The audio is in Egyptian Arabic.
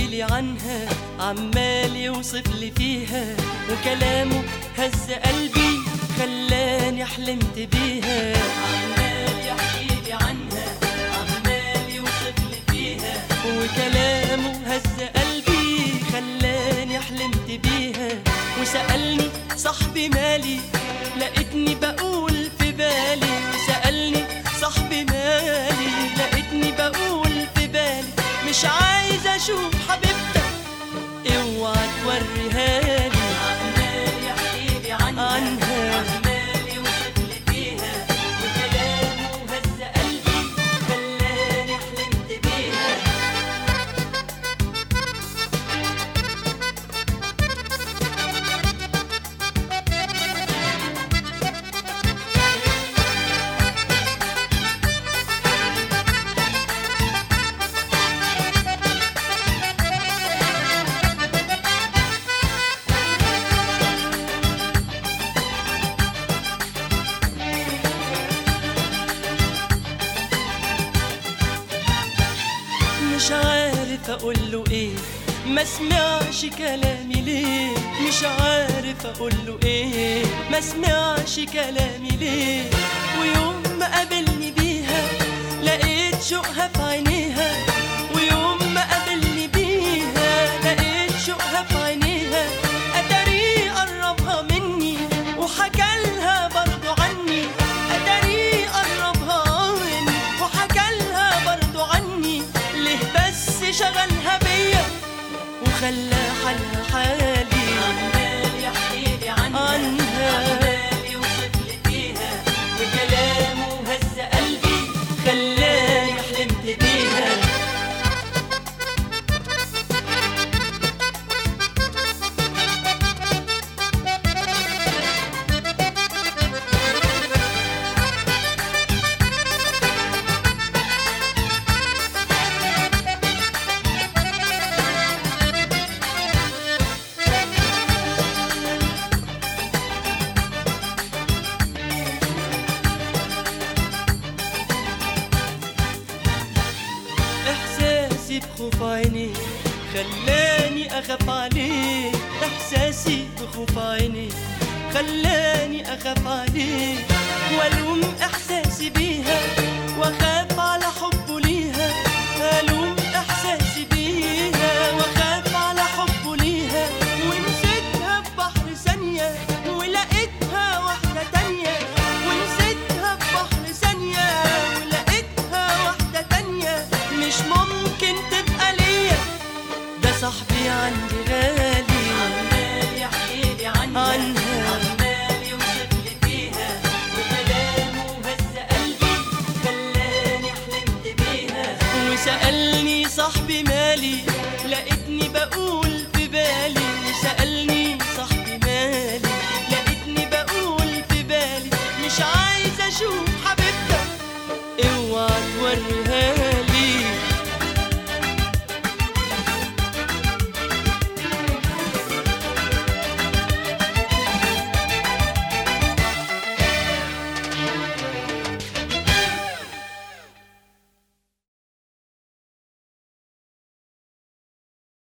يحكيلي عنها عمال يوصف لي فيها وكلامه هز قلبي خلاني حلمت بيها عمال يحكيلي عنها عمال يوصف لي فيها وكلامه هز قلبي خلاني حلمت بيها وسألني صاحبي مالي لقيتني بقول في بالي سألني صاحبي مالي لقيتني بقول في بالي مش عايز اشوف حبيبتك اوعى توريها لي عمال يحكيلي عنها, عنها عمال يوصف لي فيها وكلامه هز قلبي خلاني حلمت بيها مش عارف اقول له ايه ما سمعش كلامي ليه مش عارف اقول له ايه ما سمعش كلامي ليه ويوم ما قابلني بيها لقيت شوقها في عينيها ويوم ما قابلني بيها لقيت شوقها في عينيها اتاري قربها مني وحكى لها برضو عني اتاري قربها مني وحكى لها برضو عني ليه بس شغلها بيا وخلى حالها حالي عمال يحكيلي عنها, عنها عمال يوصف لي فيها وكلامه هز قلبي خلاني حلمت بيها احساسي بخوف عيني خلاني اخاف عليه احساسي بخوف عيني خلاني اخاف عليه والوم احساسي بيها واخاف على حبه ليها الوم احساسي بيها واخاف على حبه ليها ونسيتها في بحر ثانيه ولقيتها واحده تانيه ونسيتها في بحر ثانيه ولقيتها واحده تانيه مش ممكن تبقى ليا ده صاحبي عندي غالي